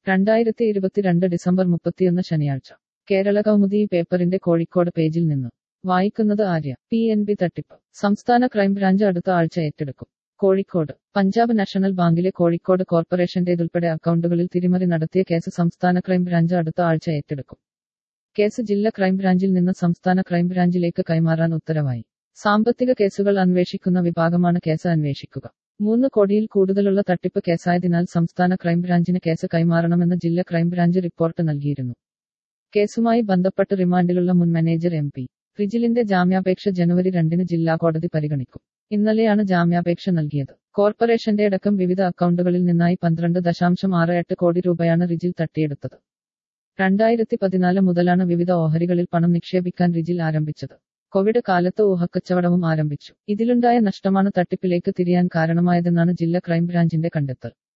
രണ്ടായിരത്തി ഇരുപത്തിരണ്ട് ഡിസംബർ മുപ്പത്തിയൊന്ന് ശനിയാഴ്ച കേരള കൗമുദി ഈ പേപ്പറിന്റെ കോഴിക്കോട് പേജിൽ നിന്ന് വായിക്കുന്നത് ആര്യ പി എൻ ബി തട്ടിപ്പ് സംസ്ഥാന ക്രൈംബ്രാഞ്ച് അടുത്ത ആഴ്ച ഏറ്റെടുക്കും കോഴിക്കോട് പഞ്ചാബ് നാഷണൽ ബാങ്കിലെ കോഴിക്കോട് കോർപ്പറേഷന്റേതുൾപ്പെടെ അക്കൗണ്ടുകളിൽ തിരിമറി നടത്തിയ കേസ് സംസ്ഥാന ക്രൈംബ്രാഞ്ച് അടുത്ത ആഴ്ച ഏറ്റെടുക്കും കേസ് ജില്ലാ ക്രൈംബ്രാഞ്ചിൽ നിന്ന് സംസ്ഥാന ക്രൈംബ്രാഞ്ചിലേക്ക് കൈമാറാൻ ഉത്തരവായി സാമ്പത്തിക കേസുകൾ അന്വേഷിക്കുന്ന വിഭാഗമാണ് കേസ് അന്വേഷിക്കുക മൂന്ന് കോടിയിൽ കൂടുതലുള്ള തട്ടിപ്പ് കേസായതിനാൽ സംസ്ഥാന ക്രൈംബ്രാഞ്ചിന് കേസ് കൈമാറണമെന്ന് ജില്ലാ ക്രൈംബ്രാഞ്ച് റിപ്പോർട്ട് നൽകിയിരുന്നു കേസുമായി ബന്ധപ്പെട്ട് റിമാൻഡിലുള്ള മുൻ മാനേജർ എം പി റിജിലിന്റെ ജാമ്യാപേക്ഷ ജനുവരി രണ്ടിന് ജില്ലാ കോടതി പരിഗണിക്കും ഇന്നലെയാണ് ജാമ്യാപേക്ഷ നൽകിയത് കോർപ്പറേഷന്റെ അടക്കം വിവിധ അക്കൗണ്ടുകളിൽ നിന്നായി പന്ത്രണ്ട് ദശാംശം ആറ് എട്ട് കോടി രൂപയാണ് റിജിൽ തട്ടിയെടുത്തത് രണ്ടായിരത്തി പതിനാല് മുതലാണ് വിവിധ ഓഹരികളിൽ പണം നിക്ഷേപിക്കാൻ റിജിൽ ആരംഭിച്ചത് കോവിഡ് കാലത്ത് ഊഹക്കച്ചവടവും ആരംഭിച്ചു ഇതിലുണ്ടായ നഷ്ടമാണ് തട്ടിപ്പിലേക്ക് തിരിയാൻ കാരണമായതെന്നാണ് ജില്ലാ ക്രൈംബ്രാഞ്ചിന്റെ കണ്ടെത്തൽ